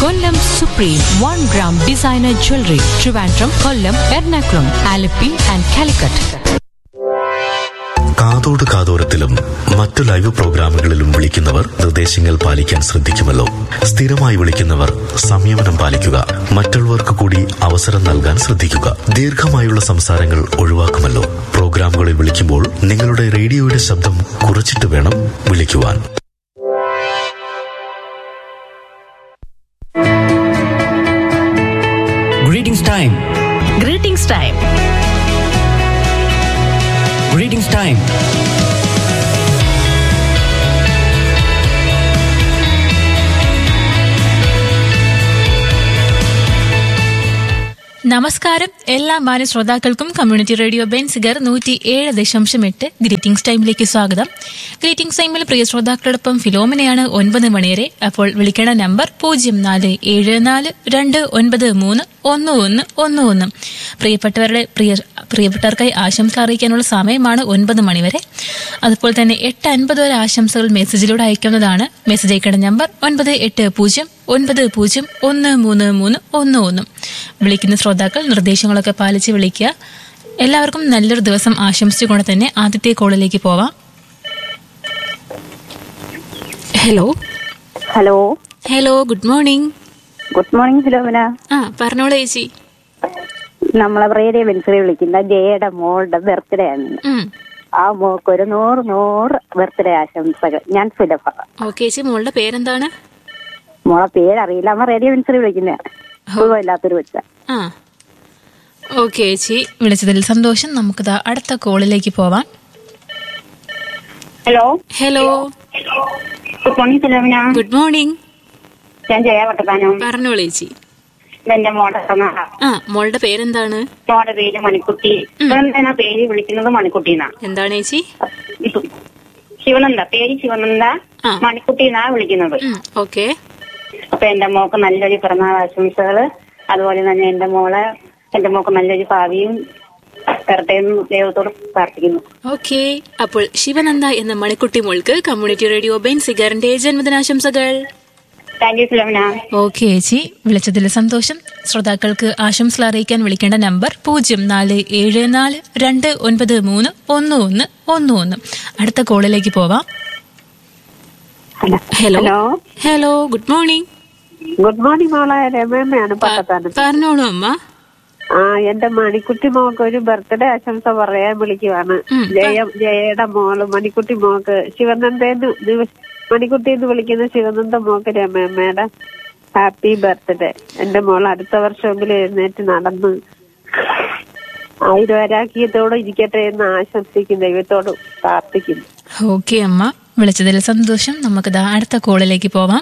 Kollam supreme one gram designer jewellery Trivandrum Kollam Ernakulam Alleppey and Calicut കാതോട് കാതോരത്തിലും മറ്റു ലൈവ് പ്രോഗ്രാമുകളിലും വിളിക്കുന്നവർ നിർദ്ദേശങ്ങൾ പാലിക്കാൻ ശ്രദ്ധിക്കുമല്ലോ സ്ഥിരമായി വിളിക്കുന്നവർ സംയമനം പാലിക്കുക മറ്റുള്ളവർക്ക് കൂടി അവസരം നൽകാൻ ശ്രദ്ധിക്കുക ദീർഘമായുള്ള സംസാരങ്ങൾ ഒഴിവാക്കുമല്ലോ പ്രോഗ്രാമുകളിൽ വിളിക്കുമ്പോൾ നിങ്ങളുടെ റേഡിയോയുടെ ശബ്ദം കുറച്ചിട്ട് വേണം വിളിക്കുവാൻ Greetings time. Greetings time. Greetings time. നമസ്കാരം എല്ലാ മാന്യ ശ്രോതാക്കൾക്കും കമ്മ്യൂണിറ്റി റേഡിയോ ബെൻസിഗർ നൂറ്റി ഏഴ് ദശാംശം എട്ട് ഗ്രീറ്റിംഗ്സ് ടൈമിലേക്ക് സ്വാഗതം ഗ്രീറ്റിംഗ്സ് ടൈമിൽ പ്രിയ ശ്രോതാക്കളോടൊപ്പം ഫിലോമിനയാണ് ഒൻപത് മണിവരെ അപ്പോൾ വിളിക്കേണ്ട നമ്പർ പൂജ്യം നാല് ഏഴ് നാല് രണ്ട് ഒൻപത് മൂന്ന് ഒന്ന് ഒന്ന് ഒന്ന് ഒന്ന് പ്രിയപ്പെട്ടവരുടെ പ്രിയ പ്രിയപ്പെട്ടവർക്കായി ആശംസ അറിയിക്കാനുള്ള സമയമാണ് ഒൻപത് മണിവരെ അതുപോലെ തന്നെ എട്ട് അൻപത് വരെ ആശംസകൾ മെസ്സേജിലൂടെ അയക്കാവുന്നതാണ് മെസ്സേജ് അയക്കേണ്ട നമ്പർ ഒൻപത് എട്ട് പൂജ്യം ഒൻപത് പൂജ്യം ഒന്ന് മൂന്ന് മൂന്ന് ഒന്ന് ഒന്ന് വിളിക്കുന്ന ശ്രോതാക്കൾ നിർദ്ദേശങ്ങളൊക്കെ പാലിച്ച് വിളിക്കുക എല്ലാവർക്കും നല്ലൊരു ദിവസം ആശംസിച്ചുകൊണ്ട് തന്നെ ആദ്യത്തെ കോളിലേക്ക് പോവാം hello hello hello good morning good morning Philomina ആ പറഞ്ഞോളൂ ചേച്ചി നമ്മളെ റേഡിയോ ബെൻസിനെ വിളിക്കുന്ന ജയയുടെ മോളുടെ ബർത്ത്ഡേ ആണ് ഇന്ന്. ഉം. ആ മോൾക്ക് ഒരു നൂറ് നൂറ് ബർത്ത്ഡേ ആശംസകൾ ഞാൻ സുലഭ ഓക്കെ ചേച്ചി മോളുടെ പേരെന്താണ് മോളെ പേരറിയില്ല നമ്മ റേഡിയോ ബെൻസിനെ വിളിക്കുന്ന സുഖമില്ലാത്തൊരു വെച്ച ആ ഓക്കെ ചേച്ചി വിളിച്ചതിൽ സന്തോഷം നമുക്കിതാ അടുത്ത കോളിലേക്ക് പോവാം hello hello good morning Philomina good morning ഞാൻ ജയ വട്ടത്താനം പറഞ്ഞോളൂ ചേച്ചി ഇതെന്റെ മോളുടെ പിറന്നാളാ. ആ മോളുടെ പേരെന്താണ് മോളുടെ പേര് മണിക്കുട്ടി ശിവനന്ദന പേര് വിളിക്കുന്നത് മണിക്കുട്ടി എന്നാ എന്താണ് ചേച്ചി ശിവനന്ദ പേര് ശിവനന്ദ ആ. മണിക്കുട്ടി എന്നാ വിളിക്കുന്നത് ഓക്കെ അപ്പൊ എന്റെ മോക്ക് നല്ലൊരു പിറന്നാൾ ആശംസകള് അതുപോലെ തന്നെ എന്റെ മോളെ എന്റെ മോക്ക് നല്ലൊരു ഭാവിയും വരട്ടെ എന്ന് ദൈവത്തോട് പ്രാർത്ഥിക്കുന്നു ഓക്കെ അപ്പോൾ ശിവനന്ദ എന്ന മണിക്കുട്ടി മോൾക്ക് കമ്മ്യൂണിറ്റി റേഡിയോ ബെൻ സിഗറിന്റെ ജന്മദിനാശംസകൾ താങ്ക് യു ഫിലോമിന ഓക്കെ ചേച്ചി വിളിച്ചതിൽ സന്തോഷം ശ്രോതാക്കൾക്ക് ആശംസകൾ അറിയിക്കാൻ വിളിക്കേണ്ട നമ്പർ പൂജ്യം നാല് ഏഴ് നാല് രണ്ട് ഒൻപത് മൂന്ന് ഒന്ന് ഒന്ന് ഒന്ന് ഒന്ന് അടുത്ത കോളിലേക്ക് പോവാം hello hello hello good morning good morning മോളെ രമേമ്മയാണ് പട്ടത്താനം പറഞ്ഞോളൂ അമ്മ ആ എന്റെ മണിക്കുട്ടി മോക്ക് ഒരു ബർത്ത്ഡേ ആശംസ പറയാൻ വിളിക്കുവാണ് ഉം. ജയ ജയയുടെ മോള് മണിക്കുട്ടി മോക്ക് ശിവനന്ദേന്ന് ദിവ- മണിക്കുട്ടി എന്ന് വിളിക്കുന്ന ശിവനന്ദ മോക്ക് രമേമ്മയുടെ ഹാപ്പി ബർത്ത്ഡേ എന്റെ മോൾ അടുത്ത വർഷമെങ്കിലും എഴുന്നേറ്റ് നടന്ന് ആയുരാരോഗ്യത്തോടെ ഇരിക്കട്ടെ എന്ന് ആശംസിക്കും ദൈവത്തോട് പ്രാർത്ഥിക്കുന്നു ഓക്കെ അമ്മ വിളിച്ചതിൽ സന്തോഷം നമുക്കിതാ അടുത്ത കോളിലേക്ക് പോവാം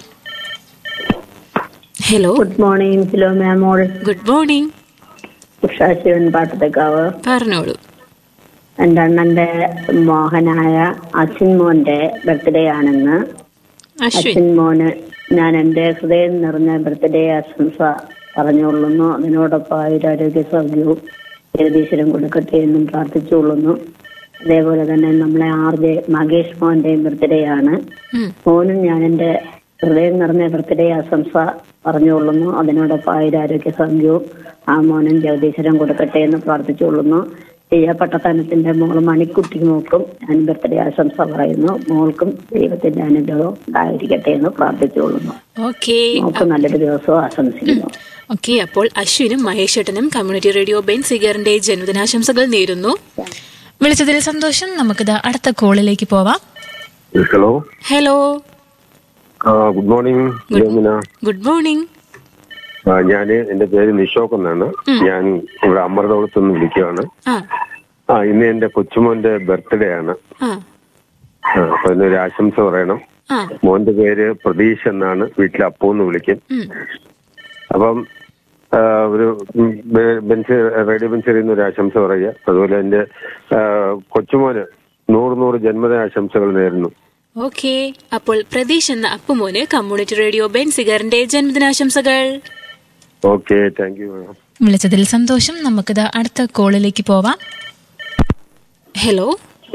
ഹലോ ഗുഡ് മോർണിംഗ് ഫിലോമിന മോൾ ഗുഡ് മോർണിംഗ് ഉഷാ ശിവൻ പാട്ടത്തേക്കാവ് പറഞ്ഞോളൂ എൻ്റെ അണ്ണന്റെ മോഹനായ അച്ഛൻ മോന്റെ ബർത്ത്ഡേ ആണെന്ന് അശ്വിൻ അച്ഛൻ മോന് ഞാൻ എൻ്റെ ഹൃദയം നിറഞ്ഞ ബർത്ത്ഡേ ആശംസ പറഞ്ഞുകൊള്ളുന്നു അതിനോടൊപ്പം ആയുരാരോഗ്യ സൗഖ്യവും ജഗദീശ്വരം കൊടുക്കട്ടെ എന്നും പ്രാർത്ഥിച്ചുകൊള്ളുന്നു അതേപോലെ തന്നെ നമ്മളെ ആർ ജെ മകേഷ് മോന്റെ ബർത്ത്ഡേ ആണ് ഉം. മോനും ഞാൻ എൻ്റെ ഹൃദയം നിറഞ്ഞ ബർത്ത്ഡേ ആശംസ പറഞ്ഞുകൊള്ളുന്നു അതിനോടൊപ്പം ആയുരാരോഗ്യ സൗഖ്യവും ആ മോനും ജഗദീശ്വരം കൊടുക്കട്ടെ എന്ന് പ്രാർത്ഥിച്ചുകൊള്ളുന്നു ചെയ്യാ പട്ടത്താനത്തിന്റെ മോള് മണിക്കുട്ടി മോൾക്കും ഞാൻ ബർത്ത്ഡേ ആശംസ പറയുന്നു മോൾക്കും ദൈവത്തിന്റെ അനുഗ്രഹം ഉണ്ടായിരിക്കട്ടെ എന്ന് പ്രാർത്ഥിച്ചുകൊള്ളുന്നു ഓക്കെ മോൾക്ക് നല്ലൊരു ദിവസവും ആശംസിക്കുന്നു ഓക്കെ അപ്പോൾ അശ്വിനും മഹേഷേട്ടനും കമ്മ്യൂണിറ്റി റേഡിയോ ബെൻ സിഗറിന്റെ ജന്മദിനാശംസകൾ നേരുന്നു വിളിച്ചതിൽ സന്തോഷം നമുക്കിതാ അടുത്ത കോളിലേക്ക് പോവാം ഹലോ ഹലോ ആ good morning Jomina good morning ആ, ഞാന് എന്റെ പേര് നിഷോക് എന്നാണ് ഞാൻ ഇവിടെ അമൃതോളത്ത് നിന്ന് വിളിക്കുകയാണ് ആ ആ ഇന്ന് എന്റെ കൊച്ചുമോന്റെ ബർത്ത്ഡേ ആണ് ആ ആ, അപ്പൊ ഇന്നൊരു ആശംസ പറയണം ആ മോന്റെ പേര് പ്രതീഷ് എന്നാണ് വീട്ടിൽ അപ്പു എന്ന് വിളിക്കും ഉം. അപ്പം ആ, ഒരു ഉം, ബെ- ബെൻസ് റേഡിയോ ബെൻസറിൽ നിന്ന് ഒരു ആശംസ പറയുക അതുപോലെ എന്റെ ആ, കൊച്ചുമോന് നൂറ് നൂറ് ജന്മദിനാശംസകൾ നേരുന്നു ഓക്കെ അപ്പോൾ പ്രതീഷ് എന്ന അപ്പുമോന് കമ്മ്യൂണിറ്റി റേഡിയോ ബെൻ സിഗറിന്റെ ജന്മദിനാശംസകൾ ഓക്കെ താങ്ക് യു മാഡം വിളിച്ചതിൽ സന്തോഷം നമുക്കിതാ അടുത്ത കോളിലേക്ക് പോവാം ഹലോ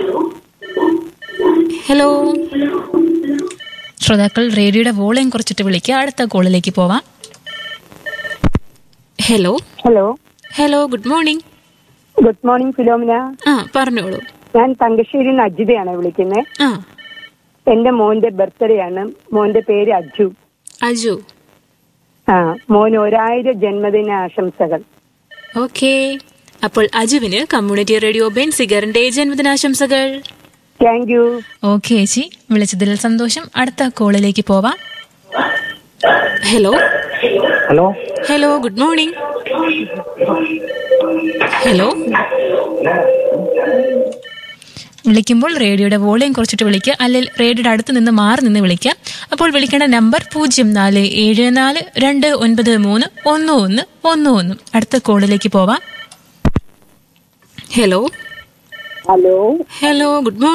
ഹലോ ശ്രോതാക്കൾ റേഡിയോയുടെ വോളിയം കുറച്ചിട്ട് വിളിക്കുക അടുത്ത കോളിലേക്ക് പോവാം hello hello hello good morning good morning Philomina ആ പറഞ്ഞോളൂ ഞാൻ തങ്കശ്ശേരി അജിതയാണ് വിളിക്കുന്നത് ആ എന്റെ മോന്റെ ബർത്ത്ഡേ ആണ് മോന്റെ പേര് അജു അജു ആ മോൻ ഒരായിരം ജന്മദിന ആശംസകൾ ഓക്കെ അപ്പോൾ അജുവിന് കമ്മ്യൂണിറ്റി റേഡിയോ ബെൻസിഗറിന്റെ ജന്മദിനാശംസകൾ താങ്ക് യു ഓക്കെ ചേച്ചി വിളിച്ചതിൽ സന്തോഷം അടുത്ത കോളിലേക്ക് പോവാം hello hello hello good morning hello വിളിക്കുമ്പോൾ റേഡിയോയുടെ വോളിയം കുറച്ചിട്ട് വിളിക്കുക അല്ലെങ്കിൽ റേഡിയോയുടെ അടുത്ത് നിന്ന് മാറി നിന്ന് വിളിക്കുക അപ്പോൾ വിളിക്കേണ്ട നമ്പർ പൂജ്യം നാല് ഏഴ് നാല് രണ്ട് ഒൻപത് മൂന്ന് ഒന്ന് ഒന്ന് ഒന്ന് ഒന്ന് അടുത്ത കോളിലേക്ക് പോവാം hello hello hello good morning